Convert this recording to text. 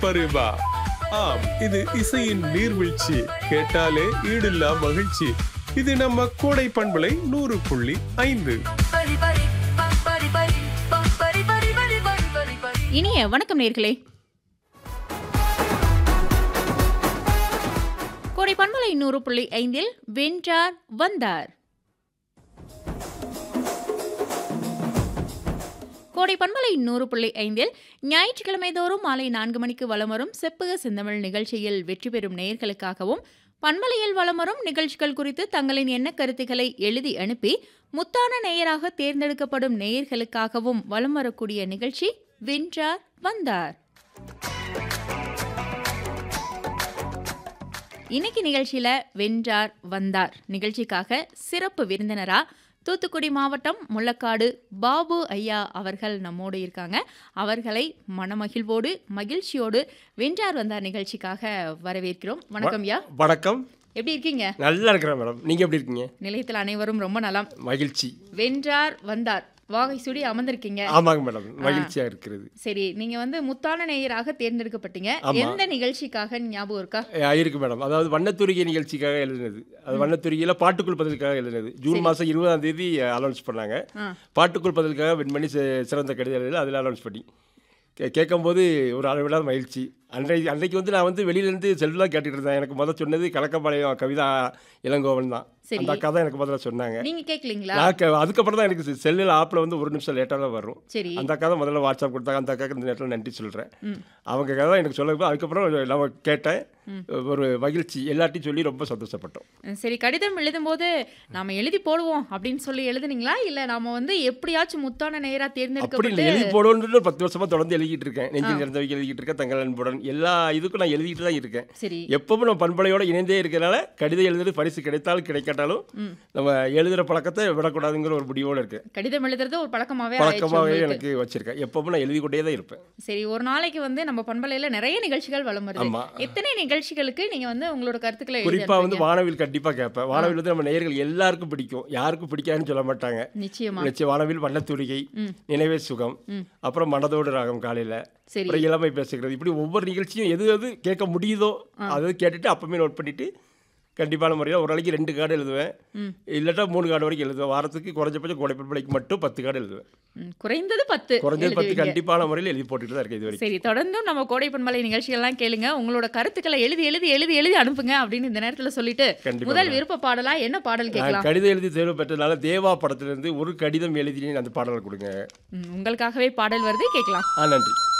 Paribas ஆம் இது இசையின் நீர்வீழ்ச்சி கேட்டாலே ஈடில்லா மகிழ்ச்சி இது நம்ம கோடை பண்பலை நூறு புள்ளி ஐந்து பரி பரி பம் பரி பரி பம் பரி பரி பரி பரி பரி பரி இனிய வணக்கம் நேர்களே கோடை பண்பலை நூறு புள்ளி ஐந்தில் வென்றார் வந்தார் கோடை பண்பலை நூறு புள்ளி ஐந்தில் ஞாயிற்றுக்கிழமை தோறும் மாலை நான்கு மணிக்கு வலம் வரும் செப்புக செந்தமிழ் நிகழ்ச்சியில் வெற்றி பெறும் நேயர்களுக்காகவும் பண்பலையில் வலம் வரும் நிகழ்ச்சிகள் குறித்து தங்களின் எண்ண கருத்துக்களை எழுதி அனுப்பி முத்தான நேயராக தேர்ந்தெடுக்கப்படும் நேயர்களுக்காகவும் வலம் வரக்கூடிய நிகழ்ச்சி வென்றார் வந்தார் இன்னைக்கு நிகழ்ச்சியில வென்றார் வந்தார் நிகழ்ச்சிக்காக சிறப்பு விருந்தினரா தூத்துக்குடி மாவட்டம் முள்ளக்காடு பாபு ஐயா அவர்கள் நம்மோடு இருக்காங்க அவர்களை மனமகிழ்வோடு மகிழ்ச்சியோடு வென்றார் வந்தார் நிகழ்ச்சிக்காக வரவேற்கிறோம் வணக்கம் ஐயா வணக்கம் எப்படி இருக்கீங்க நல்லா இருக்கிறேன் மேடம் நீங்கள் எப்படி இருக்கீங்க நிலையத்தில் அனைவரும் ரொம்ப நலம் மகிழ்ச்சி வென்றார் வந்தார் வாகை சுடி அமர்ந்திருக்கீங்க ஆமாங்க மேடம் மகிழ்ச்சியாக இருக்கிறது சரி நீங்க வந்து முத்தான நேயராக தேர்ந்தெடுக்கப்பட்டீங்க ஆமா. எந்த நிகழ்ச்சிக்காக ஞாபகம் இருக்கா அஹ் இருக்கு மேடம் அதாவது வண்ணத்துரிகை நிகழ்ச்சிக்காக எழுதினது அது வண்ணத்துரிகையில் பாட்டுக்குள் பதிலுக்காக எழுதினது ஜூன் மாதம் இருபதாம் தேதி அனௌன்ஸ் பண்ணாங்க ஆ. பாட்டுக்குள் பதிலுக்காக வெண்மணி சி- சிறந்த கடிதம் எழுதி அதில் அனௌன்ஸ் பண்ணி கே கேட்கும்போது ஒரு அளவில்லாத மகிழ்ச்சி அன்றைக்கு அன்றைக்கு வந்து நான் வந்து வெளியிலேருந்து செல்லுலாம் கேட்டுட்டு இருந்தேன் எனக்கு முதல்ல சொன்னது கலக்கம்பாளையம் கவிதா இளங்கோவன் தான் சரி. அந்த அக்கா தான் எனக்கு முதல்ல சொன்னாங்க நீங்க கேட்கலீங்களா நான் கே- அதுக்கப்புறம் தான் எனக்கு செல்லில் ஆப்பில் வந்து ஒரு நிமிஷம் லேட்டாக தான் வரும் சரி அந்த அக்கா தான் முதல்ல வாட்ஸ்அப் கொடுத்தாங்க அந்த அக்காக்கு இந்த நேரத்தில் நன்றி சொல்கிறேன் அவங்க தான் எனக்கு சொல்ல அதுக்கப்புறம் நம்ம கேட்டேன் ஒரு மகிழ்ச்சி எல்லாத்தையும் சொல்லி ரொம்ப சந்தோஷப்பட்டோம் சரி கடிதம் எழுதும்போது நாம எழுதி போடுவோம் அப்படின்னு சொல்லி எழுதுனீங்களா இல்ல நாம வந்து எப்படியாச்சும் முத்தான நேரா அப்படி இல்லை தேர்ந்தெடுக்கப்பட்டு எழுதி போடணும்னு ஒரு பத்து வருஷமா தொடர்ந்து எழுதிட்டு இருக்கேன் நெஞ்சில் நிறந்தவைக்கு எழுதிட்டு இருக்கேன் தங்கள் அன்புடன் எல்லா இதுக்கும் நான் எழுதிட்டு தான் இருக்கேன் சரி எப்பவும் நம்ம பண்பலையோட இணைந்தே இருக்கிறனால கடிதம் எழுதுறது பரிசு கிடைத்தாலும் கிடைக்காட்டாலும் நம்ம எழுதுகிற பழக்கத்தை விடக்கூடாதுங்கிற ஒரு முடிவோடு இருக்கேன் கடிதம் எழுதுறது ஒரு பழக்கமாவே ஆயிடுச்சு பழக்கமாகவே உங்களுக்கு. எனக்கு வச்சிருக்கேன் எப்பவும் நான் எழுதி கொண்டே தான் இருப்பேன் சரி ஒரு நாளைக்கு வந்து நம்ம பண்பலையில நிறைய நிகழ்ச்சிகள் வலம் வருது ஆமா. எத்தனை நிகழ்ச்சிகளுக்கு நீங்க வந்து உங்களோட கருத்துக்களை எழுதி குறிப்பா வந்து அனுப்புவீங்க? வானவில் கண்டிப்பா கேட்பேன் வானவில் வந்து நம்ம நேயர்கள் எல்லாருக்கும் பிடிக்கும் யாருக்கும் பிடிக்காதுன்னு சொல்ல மாட்டாங்க நிச்சயமா நிச்சயம் வானவில் வண்ணத்தூரிகை நினைவே சுகம் அப்புறம் மனதோடு ராகம் காலையில சரி அப்புறம் இளமை பேசுகிறது இப்படி ஒவ்வொரு நிகழ்ச்சியும் எது எது கேட்க முடியுதோ அதை கேட்டுட்டு அப்பவுமே நோட் பண்ணிட்டு கண்டிப்பான முறையில் ஒரு நாளைக்கு ரெண்டு கார்டு எழுதுவேன் இல்லாட்டா மூணு கார்டு வரைக்கும் எழுதுவேன் வாரத்துக்கு குறைஞ்சபட்சம் கோடைப்படைக்கு மட்டும் பத்து கார்டு எழுதுவேன் ம், குறைந்தது பத்து குறைஞ்சது பத்து எழுதுவீங்க. கண்டிப்பான முறையில் எழுதி போட்டுட்டு தான் இருக்கேன் இது வரைக்கும் சரி தொடர்ந்தும் நம்ம கோடை பண்பலை நிகழ்ச்சிகள்லாம் கேளுங்க உங்களோட கருத்துக்களை எழுதி எழுதி எழுதி எழுதி அனுப்புங்க அப்படின்னு இந்த நேரத்துல சொல்லிட்டு கண்டிப்பா முதல் விருப்ப பாடலா என்ன பாடல் நான் கேட்கலாம் கடிதம் எழுதி தேர்வு பெற்றதுனால தேவா படத்திலிருந்து ஒரு கடிதம் எழுதினேன் அந்த பாடலை கொடுங்க ம், உங்களுக்காகவே பாடல் வருது கேட்கலாம் ஆ நன்றி